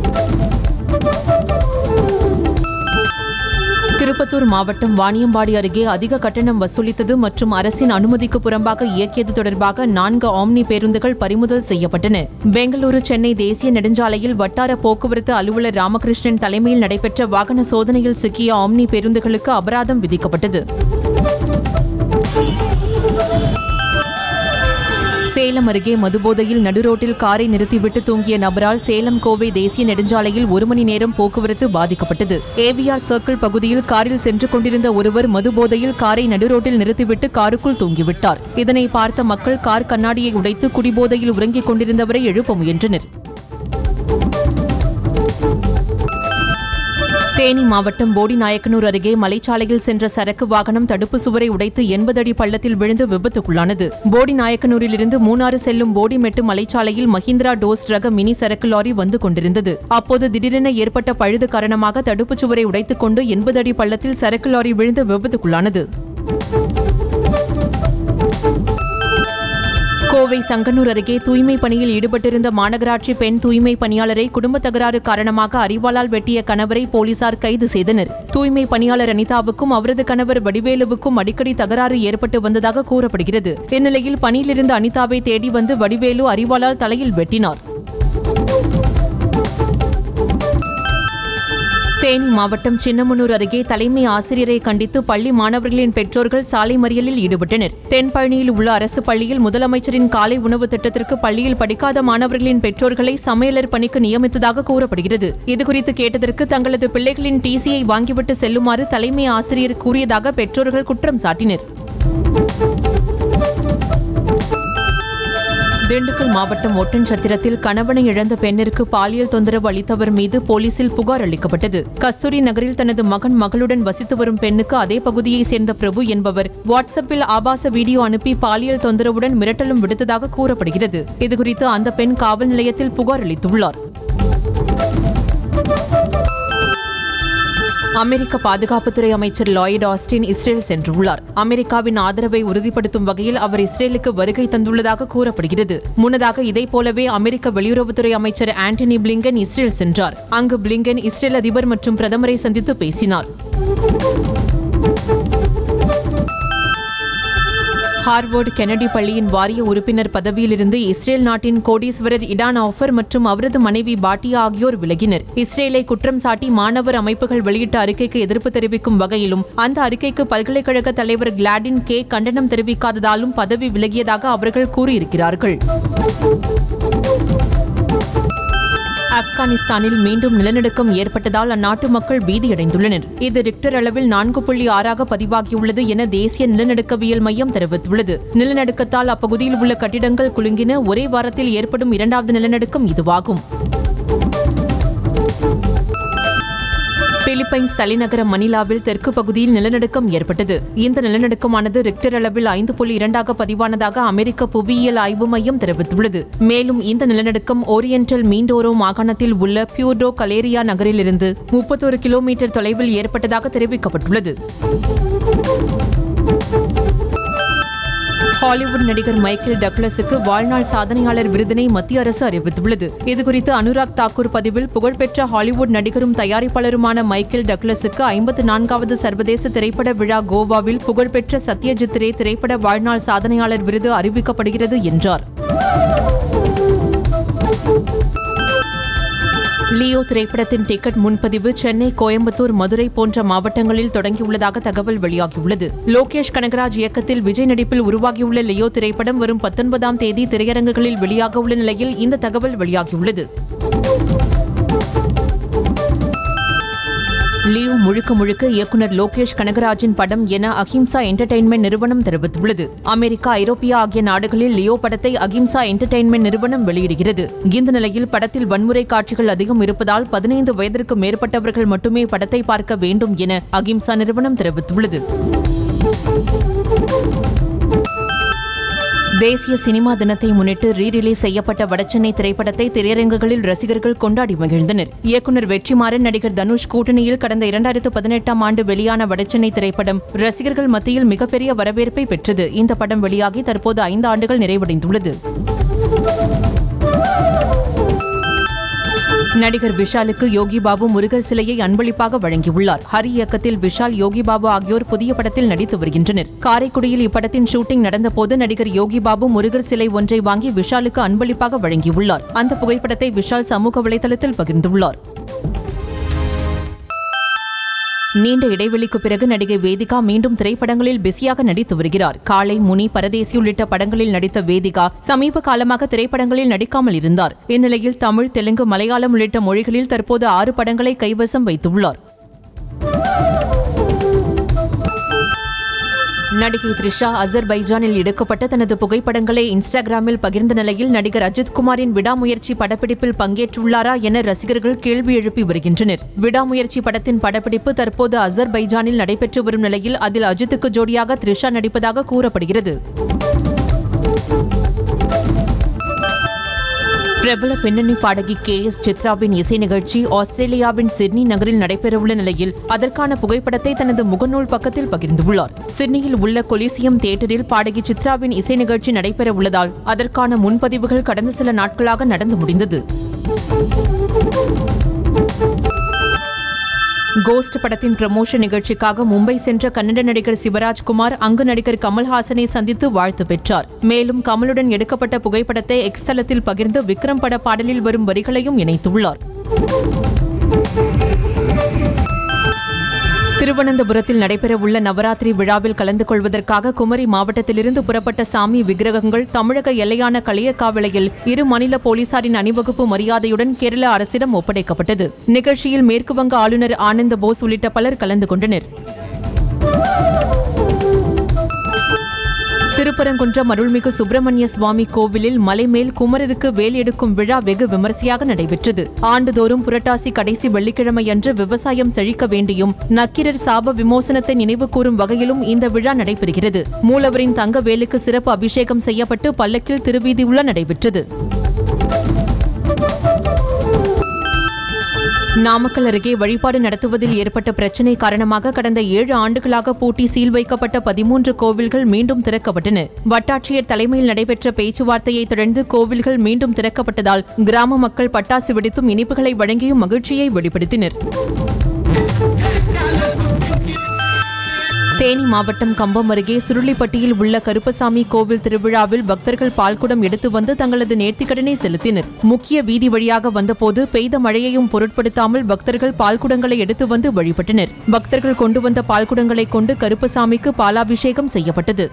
திருப்பத்தூர் மாவட்டம் வாணியம்பாடி அருகே அதிக கட்டணம் வசூலித்தது மற்றும் அரசின் அனுமதிக்கு புறம்பாக இயக்கியது தொடர்பாக நான்கு ஆம்னி பேருந்துகள் பறிமுதல் செய்யப்பட்டன பெங்களூரு சென்னை தேசிய நெடுஞ்சாலையில் வட்டார போக்குவரத்து அலுவலர் ராமகிருஷ்ணன் தலைமையில் நடைபெற்ற வாகன சோதனையில் சிக்கிய ஆம்னி பேருந்துகளுக்கு அபராதம் விதிக்கப்பட்டது சேலம் அருகே மதுபோதையில் நடுரோட்டில் காரை நிறுத்திவிட்டு தூங்கிய நபரால் சேலம் கோவை தேசிய நெடுஞ்சாலையில் ஒரு மணி நேரம் போக்குவரத்து பாதிக்கப்பட்டது ஏவிஆர் சர்க்கிள் பகுதியில் காரில் சென்று கொண்டிருந்த ஒருவர் மதுபோதையில் காரை நடுரோட்டில் நிறுத்திவிட்டு காருக்குள் தூங்கிவிட்டார் இதனை பார்த்த மக்கள் கார் கண்ணாடியை உடைத்து குடிபோதையில் உறங்கிக் கொண்டிருந்தவரை எழுப்ப முயன்றனர் தேனி மாவட்டம் போடிநாயக்கனூர் அருகே மலைச்சாலையில் சென்ற சரக்கு வாகனம் தடுப்பு சுவரை உடைத்து எண்பது அடி பள்ளத்தில் விழுந்து விபத்துக்குள்ளானது போடிநாயக்கனூரிலிருந்து மூணாறு செல்லும் போடிமெட்டு மலைச்சாலையில் மஹிந்திரா டோஸ் ரக மினி சரக்கு லாரி வந்து கொண்டிருந்தது அப்போது திடீரென ஏற்பட்ட பழுது காரணமாக தடுப்புச் சுவரை உடைத்துக் கொண்டு எண்பது அடி பள்ளத்தில் சரக்கு லாரி விழுந்து விபத்துக்குள்ளானது கோவை சங்கனூர் அருகே தூய்மை பணியில் ஈடுபட்டிருந்த மாநகராட்சி பெண் தூய்மை பணியாளரை குடும்ப தகராறு காரணமாக அரிவாளால் வெட்டிய கணவரை போலீசார் கைது செய்தனர் தூய்மை பணியாளர் அனிதாவுக்கும் அவரது கணவர் வடிவேலுவுக்கும் அடிக்கடி தகராறு ஏற்பட்டு வந்ததாக கூறப்படுகிறது இந்நிலையில் பணியிலிருந்த அனிதாவை தேடி வந்து வடிவேலு அரிவாளால் தலையில் வெட்டினார் தேனி மாவட்டம் சின்னமனூர் அருகே தலைமை ஆசிரியரை கண்டித்து பள்ளி மாணவர்களின் பெற்றோர்கள் சாலை மறியலில் ஈடுபட்டனர் தென்பழனியில் உள்ள அரசு பள்ளியில் முதலமைச்சரின் காலை உணவு திட்டத்திற்கு பள்ளியில் படிக்காத மாணவர்களின் பெற்றோர்களை சமையலர் பணிக்கு நியமித்ததாக கூறப்படுகிறது இதுகுறித்து கேட்டதற்கு தங்களது பிள்ளைகளின் டிசியை வாங்கிவிட்டு செல்லுமாறு தலைமை ஆசிரியர் கூறியதாக பெற்றோர்கள் குற்றம் சாட்டினர் திண்டுக்கல் மாவட்டம் ஒட்டன்சத்திரத்தில் கணவனை இழந்த பெண்ணிற்கு பாலியல் தொந்தரவு அளித்தவர் மீது போலீசில் புகார் அளிக்கப்பட்டது கஸ்தூரி நகரில் தனது மகன் மகளுடன் வசித்து வரும் பெண்ணுக்கு அதே பகுதியைச் சேர்ந்த பிரபு என்பவர் வாட்ஸ்அப்பில் ஆபாச வீடியோ அனுப்பி பாலியல் தொந்தரவுடன் மிரட்டலும் விடுத்ததாக கூறப்படுகிறது இதுகுறித்து அந்த பெண் காவல் நிலையத்தில் புகார் அளித்துள்ளார் அமெரிக்க பாதுகாப்புத்துறை அமைச்சர் லாயிட் ஆஸ்டின் இஸ்ரேல் சென்றுள்ளார் அமெரிக்காவின் ஆதரவை உறுதிப்படுத்தும் வகையில் அவர் இஸ்ரேலுக்கு வருகை தந்துள்ளதாக கூறப்படுகிறது முன்னதாக இதைப் போலவே அமெரிக்க வெளியுறவுத்துறை அமைச்சர் ஆண்டனி பிளிங்கன் இஸ்ரேல் சென்றார் அங்கு பிளிங்கன் இஸ்ரேல் அதிபர் மற்றும் பிரதமரை சந்தித்து பேசினார் ஹார்வர்டு கெனடி பள்ளியின் வாரிய உறுப்பினர் பதவியிலிருந்து இஸ்ரேல் நாட்டின் கோடீஸ்வரர் இடான் ஆஃபர் மற்றும் அவரது மனைவி பாட்டியா ஆகியோர் விலகினர் இஸ்ரேலை குற்றம் சாட்டி மாணவர் அமைப்புகள் வெளியிட்ட அறிக்கைக்கு எதிர்ப்பு தெரிவிக்கும் வகையிலும் அந்த அறிக்கைக்கு பல்கலைக்கழக தலைவர் கிளாடின் கே கண்டனம் தெரிவிக்காததாலும் பதவி விலகியதாக அவர்கள் கூறியிருக்கிறார்கள் ஆப்கானிஸ்தானில் மீண்டும் நிலநடுக்கம் ஏற்பட்டதால் அந்நாட்டு மக்கள் பீதியடைந்துள்ளனர் இது ரிக்டர் அளவில் நான்கு புள்ளி ஆறாக பதிவாகியுள்ளது என தேசிய நிலநடுக்கவியல் மையம் தெரிவித்துள்ளது நிலநடுக்கத்தால் அப்பகுதியில் உள்ள கட்டிடங்கள் குலுங்கின ஒரே வாரத்தில் ஏற்படும் இரண்டாவது நிலநடுக்கம் இதுவாகும் பிலிப்பைன்ஸ் தலைநகர மணிலாவில் தெற்கு பகுதியில் நிலநடுக்கம் ஏற்பட்டது இந்த நிலநடுக்கமானது ரிக்டர் அளவில் ஐந்து புள்ளி இரண்டாக பதிவானதாக அமெரிக்க புவியியல் ஆய்வு மையம் தெரிவித்துள்ளது மேலும் இந்த நிலநடுக்கம் ஓரியண்டல் மீண்டோரோ மாகாணத்தில் உள்ள பியூர்டோ கலேரியா நகரிலிருந்து முப்பத்தொரு கிலோமீட்டர் தொலைவில் ஏற்பட்டதாக தெரிவிக்கப்பட்டுள்ளது ஹாலிவுட் நடிகர் மைக்கேல் டக்ளஸுக்கு வாழ்நாள் சாதனையாளர் விருதினை மத்திய அரசு அறிவித்துள்ளது இதுகுறித்து அனுராக் தாக்கூர் பதிவில் புகழ்பெற்ற ஹாலிவுட் நடிகரும் தயாரிப்பாளருமான மைக்கேல் டக்ளஸுக்கு ஐம்பத்து நான்காவது சர்வதேச திரைப்பட விழா கோவாவில் புகழ்பெற்ற சத்யஜித் ரே திரைப்பட வாழ்நாள் சாதனையாளர் விருது அறிவிக்கப்படுகிறது என்றார் லியோ திரைப்படத்தின் டிக்கெட் முன்பதிவு சென்னை கோயம்புத்தூர் மதுரை போன்ற மாவட்டங்களில் தொடங்கியுள்ளதாக தகவல் வெளியாகியுள்ளது லோகேஷ் கனகராஜ் இயக்கத்தில் விஜய் நடிப்பில் உருவாகியுள்ள லியோ திரைப்படம் வரும் பத்தொன்பதாம் தேதி திரையரங்குகளில் வெளியாக உள்ள நிலையில் இந்த தகவல் வெளியாகியுள்ளது லியோ முழுக்க முழுக்க இயக்குனர் லோகேஷ் கனகராஜின் படம் என அஹிம்சா என்டர்டெயின்மெண்ட் நிறுவனம் தெரிவித்துள்ளது அமெரிக்கா ஐரோப்பியா ஆகிய நாடுகளில் லியோ படத்தை அஹிம்சா என்டர்டெயின்மெண்ட் நிறுவனம் வெளியிடுகிறது இந்த நிலையில் படத்தில் வன்முறை காட்சிகள் அதிகம் இருப்பதால் பதினைந்து வயதிற்கு மேற்பட்டவர்கள் மட்டுமே படத்தை பார்க்க வேண்டும் என அஹிம்சா நிறுவனம் தெரிவித்துள்ளது தேசிய சினிமா தினத்தை முன்னிட்டு ரீ ரிலீஸ் செய்யப்பட்ட வடசென்னை திரைப்படத்தை திரையரங்குகளில் ரசிகர்கள் கொண்டாடி மகிழ்ந்தனர் இயக்குனர் வெற்றிமாறன் நடிகர் தனுஷ் கூட்டணியில் கடந்த இரண்டாயிரத்து பதினெட்டாம் ஆண்டு வெளியான வடசென்னை திரைப்படம் ரசிகர்கள் மத்தியில் மிகப்பெரிய வரவேற்பை பெற்றது இந்த படம் வெளியாகி தற்போது ஐந்து ஆண்டுகள் நிறைவடைந்துள்ளது நடிகர் விஷாலுக்கு யோகி பாபு முருகர் சிலையை அன்பளிப்பாக வழங்கியுள்ளார் ஹரி இயக்கத்தில் விஷால் யோகி பாபு ஆகியோர் புதிய படத்தில் நடித்து வருகின்றனர் காரைக்குடியில் இப்படத்தின் ஷூட்டிங் நடந்தபோது நடிகர் யோகி பாபு முருகர் சிலை ஒன்றை வாங்கி விஷாலுக்கு அன்பளிப்பாக வழங்கியுள்ளார் அந்த புகைப்படத்தை விஷால் சமூக வலைதளத்தில் பகிர்ந்துள்ளார் நீண்ட இடைவெளிக்கு பிறகு நடிகை வேதிகா மீண்டும் திரைப்படங்களில் பிஸியாக நடித்து வருகிறார் காளை முனி பரதேசி உள்ளிட்ட படங்களில் நடித்த வேதிகா சமீப காலமாக திரைப்படங்களில் நடிக்காமல் இருந்தார் இந்நிலையில் தமிழ் தெலுங்கு மலையாளம் உள்ளிட்ட மொழிகளில் தற்போது ஆறு படங்களை கைவசம் வைத்துள்ளார் நடிகை த்ரிஷா அசர்பைஜானில் எடுக்கப்பட்ட தனது புகைப்படங்களை இன்ஸ்டாகிராமில் பகிர்ந்த நிலையில் நடிகர் அஜித் குமாரின் விடாமுயற்சி படப்பிடிப்பில் பங்கேற்றுள்ளாரா என ரசிகர்கள் கேள்வி எழுப்பி வருகின்றனர் விடாமுயற்சி படத்தின் படப்பிடிப்பு தற்போது அசர்பைஜானில் நடைபெற்று வரும் நிலையில் அதில் அஜித்துக்கு ஜோடியாக த்ரிஷா நடிப்பதாக கூறப்படுகிறது பிரபல பின்னணி பாடகி கே எஸ் சித்ராவின் இசை நிகழ்ச்சி ஆஸ்திரேலியாவின் சிட்னி நகரில் நடைபெறவுள்ள நிலையில் அதற்கான புகைப்படத்தை தனது முகநூல் பக்கத்தில் பகிர்ந்துள்ளார் சிட்னியில் உள்ள கொலிசியம் தியேட்டரில் பாடகி சித்ராவின் இசை நிகழ்ச்சி நடைபெற உள்ளதால் அதற்கான முன்பதிவுகள் கடந்த சில நாட்களாக நடந்து முடிந்தது கோஸ்ட் படத்தின் ப்ரமோஷன் நிகழ்ச்சிக்காக மும்பை சென்ற கன்னட நடிகர் சிவராஜ்குமார் அங்கு நடிகர் கமல்ஹாசனை சந்தித்து வாழ்த்து பெற்றார் மேலும் கமலுடன் எடுக்கப்பட்ட புகைப்படத்தை எக்ஸ் தளத்தில் பகிர்ந்து விக்ரம் பட பாடலில் வரும் வரிகளையும் இணைத்துள்ளார் திருவனந்தபுரத்தில் நடைபெறவுள்ள நவராத்திரி விழாவில் கலந்து கொள்வதற்காக குமரி மாவட்டத்திலிருந்து புறப்பட்ட சாமி விக்கிரகங்கள் தமிழக எல்லையான களியக்காவிளையில் இரு மாநில போலீசாரின் அணிவகுப்பு மரியாதையுடன் கேரள அரசிடம் ஒப்படைக்கப்பட்டது நிகழ்ச்சியில் மேற்குவங்க ஆளுநர் ஆனந்த் போஸ் உள்ளிட்ட பலர் கலந்து கொண்டனர் திருப்பரங்குன்றம் அருள்மிகு சுப்பிரமணிய சுவாமி கோவிலில் மலைமேல் குமரருக்கு வேல் எடுக்கும் விழா வெகு விமரிசையாக நடைபெற்றது ஆண்டுதோறும் புரட்டாசி கடைசி வெள்ளிக்கிழமை அன்று விவசாயம் செழிக்க வேண்டியும் நக்கிரர் சாப விமோசனத்தை நினைவு கூறும் வகையிலும் இந்த விழா நடைபெறுகிறது மூலவரின் தங்க வேலுக்கு சிறப்பு அபிஷேகம் செய்யப்பட்டு பல்லக்கில் திருவீதி உள்ள நடைபெற்றது நாமக்கல் அருகே வழிபாடு நடத்துவதில் ஏற்பட்ட பிரச்சினை காரணமாக கடந்த ஏழு ஆண்டுகளாக பூட்டி சீல் வைக்கப்பட்ட பதிமூன்று கோவில்கள் மீண்டும் திறக்கப்பட்டன வட்டாட்சியர் தலைமையில் நடைபெற்ற பேச்சுவார்த்தையை தொடர்ந்து கோவில்கள் மீண்டும் திறக்கப்பட்டதால் கிராம மக்கள் பட்டாசு வெடித்தும் இனிப்புகளை வழங்கியும் மகிழ்ச்சியை வெளிப்படுத்தினர் தேனி மாவட்டம் கம்பம் அருகே சுருளிப்பட்டியில் உள்ள கருப்பசாமி கோவில் திருவிழாவில் பக்தர்கள் பால்குடம் எடுத்து வந்து தங்களது நேர்த்திக்கடனை செலுத்தினர் முக்கிய வீதி வழியாக வந்தபோது பெய்த மழையையும் பொருட்படுத்தாமல் பக்தர்கள் பால்குடங்களை எடுத்து வந்து வழிபட்டனர் பக்தர்கள் கொண்டு வந்த பால்குடங்களை கொண்டு கருப்பசாமிக்கு பாலாபிஷேகம் செய்யப்பட்டது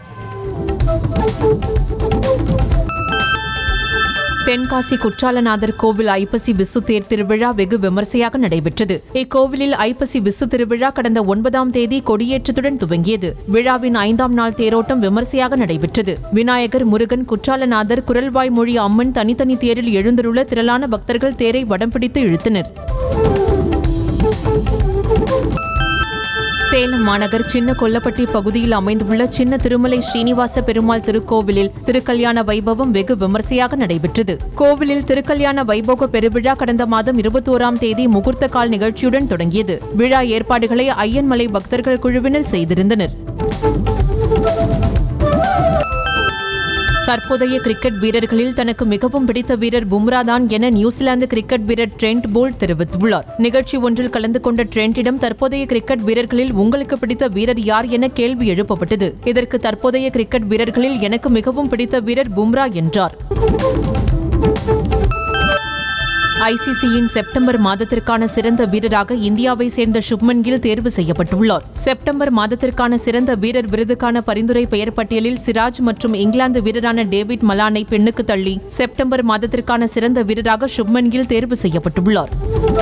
தென்காசி குற்றாலநாதர் கோவில் ஐப்பசி விசு தேர் திருவிழா வெகு விமர்சையாக நடைபெற்றது இக்கோவிலில் ஐப்பசி விசு திருவிழா கடந்த ஒன்பதாம் தேதி கொடியேற்றத்துடன் துவங்கியது விழாவின் ஐந்தாம் நாள் தேரோட்டம் விமர்சையாக நடைபெற்றது விநாயகர் முருகன் குற்றாலநாதர் குரல்வாய் மொழி அம்மன் தனித்தனி தேரில் எழுந்துள்ள திரளான பக்தர்கள் தேரை வடம் பிடித்து இழுத்தனர் சேலம் மாநகர் சின்ன கொல்லப்பட்டி பகுதியில் அமைந்துள்ள சின்ன திருமலை ஸ்ரீனிவாச பெருமாள் திருக்கோவிலில் திருக்கல்யாண வைபவம் வெகு விமர்சையாக நடைபெற்றது கோவிலில் திருக்கல்யாண வைபோக பெருவிழா கடந்த மாதம் இருபத்தோராம் தேதி முகூர்த்த கால் நிகழ்ச்சியுடன் தொடங்கியது விழா ஏற்பாடுகளை ஐயன்மலை பக்தர்கள் குழுவினர் செய்திருந்தனர் தற்போதைய கிரிக்கெட் வீரர்களில் தனக்கு மிகவும் பிடித்த வீரர் பும்ரா தான் என நியூசிலாந்து கிரிக்கெட் வீரர் ட்ரெண்ட் போல்ட் தெரிவித்துள்ளார் நிகழ்ச்சி ஒன்றில் கலந்து கொண்ட ட்ரெண்டிடம் தற்போதைய கிரிக்கெட் வீரர்களில் உங்களுக்கு பிடித்த வீரர் யார் என கேள்வி எழுப்பப்பட்டது இதற்கு தற்போதைய கிரிக்கெட் வீரர்களில் எனக்கு மிகவும் பிடித்த வீரர் பும்ரா என்றார் ஐசிசியின் செப்டம்பர் மாதத்திற்கான சிறந்த வீரராக இந்தியாவை சேர்ந்த சுப்மன் கில் தேர்வு செய்யப்பட்டுள்ளார் செப்டம்பர் மாதத்திற்கான சிறந்த வீரர் விருதுக்கான பரிந்துரை பெயர் பட்டியலில் சிராஜ் மற்றும் இங்கிலாந்து வீரரான டேவிட் மலானை பெண்ணுக்கு தள்ளி செப்டம்பர் மாதத்திற்கான சிறந்த வீரராக சுப்மன் கில் தேர்வு செய்யப்பட்டுள்ளார்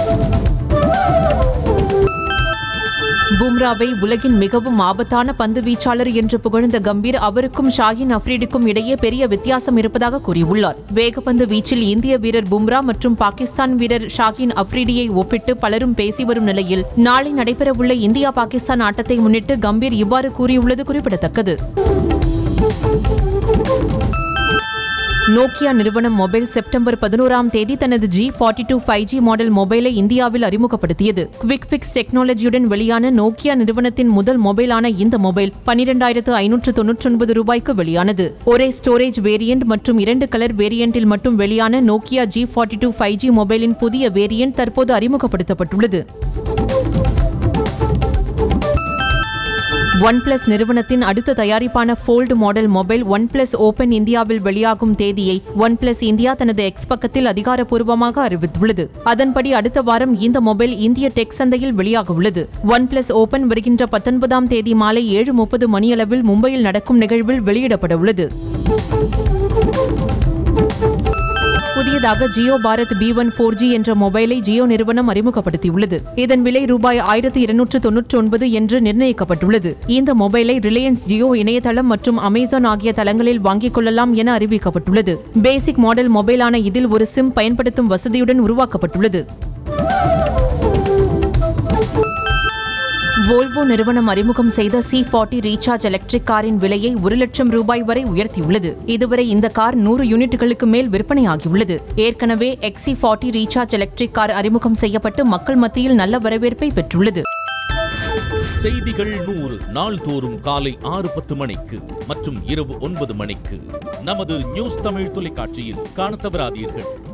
பும்ராவை உலகின் மிகவும் ஆபத்தான பந்து வீச்சாளர் என்று புகழ்ந்த கம்பீர் அவருக்கும் ஷாஹின் அப்ரீடுக்கும் இடையே பெரிய வித்தியாசம் இருப்பதாக கூறியுள்ளார் வேகப்பந்து வீச்சில் இந்திய வீரர் பும்ரா மற்றும் பாகிஸ்தான் வீரர் ஷாஹின் அப்ரீடியை ஒப்பிட்டு பலரும் பேசி வரும் நிலையில் நாளை நடைபெறவுள்ள இந்தியா பாகிஸ்தான் ஆட்டத்தை முன்னிட்டு கம்பீர் இவ்வாறு கூறியுள்ளது குறிப்பிடத்தக்கது நோக்கியா நிறுவனம் மொபைல் செப்டம்பர் பதினோராம் தேதி தனது G forty two five G model மொபைலை இந்தியாவில் அறிமுகப்படுத்தியது குவிக் பிக்ஸ் டெக்னாலஜியுடன் வெளியான நோக்கியா நிறுவனத்தின் முதல் மொபைலான இந்த மொபைல் பனிரெண்டாயிரத்து ஐநூற்று தொன்னூற்றொன்பது ரூபாய்க்கு வெளியானது ஒரே ஸ்டோரேஜ் வேரியன்ட் மற்றும் இரண்டு கலர் வேரியண்டில் மட்டும் வெளியான Nokia G forty two five G மொபைலின் புதிய வேரியன்ட் தற்போது அறிமுகப்படுத்தப்பட்டுள்ளது ஒன் பிளஸ் நிறுவனத்தின் அடுத்த தயாரிப்பான fold model mobile OnePlus open இந்தியாவில் வெளியாகும் தேதியை ஒன் பிளஸ் இந்தியா தனது எக்ஸ் பக்கத்தில் அதிகாரப்பூர்வமாக அறிவித்துள்ளது அதன்படி அடுத்த வாரம் இந்த மொபைல் இந்திய டெக் சந்தையில் வெளியாக உள்ளது ஒன் பிளஸ் ஓபன் வருகின்ற பத்தொன்பதாம் தேதி மாலை ஏழு முப்பது மணியளவில் மும்பையில் நடக்கும் நிகழ்வில் வெளியிடப்பட உள்ளது புதியதாக Jio Bharat B one four G என்ற மொபைலை ஜியோ நிறுவனம் அறிமுகப்படுத்தியுள்ளது இதன் விலை ரூபாய் ஆயிரத்தி இருநூற்று தொன்னூற்றி ஒன்பது என்று நிர்ணயிக்கப்பட்டுள்ளது இந்த மொபைலை ரிலையன்ஸ் ஜியோ இணையதளம் மற்றும் அமேசான் ஆகிய தளங்களில் வாங்கிக் கொள்ளலாம் என அறிவிக்கப்பட்டுள்ளது பேசிக் மாடல் மொபைலான இதில் ஒரு சிம் பயன்படுத்தும் வசதியுடன் உருவாக்கப்பட்டுள்ளது வோல்வோ நிறுவனம் அறிமுகம் செய்த சி ஃபார்ட்டி ரீசார்ஜ் எலக்ட்ரிக் காரின் விலையை ஒரு லட்சம் ரூபாய் வரை உயர்த்தியுள்ளது இதுவரை இந்த கார் நூறு யூனிட்டுகளுக்கு மேல் விற்பனையாகியுள்ளது ஏற்கனவே EX forty recharge electric car அறிமுகம் செய்யப்பட்டு மக்கள் மத்தியில் நல்ல வரவேற்பை பெற்றுள்ளது செய்திகள் நூறு நாள்தோறும் காலை ஆறு பத்து மணிக்கு மற்றும் இரவு ஒன்பது மணிக்கு நமது நியூஸ் தமிழ் தொலைக்காட்சியில் காணத் தவறாதீர்கள்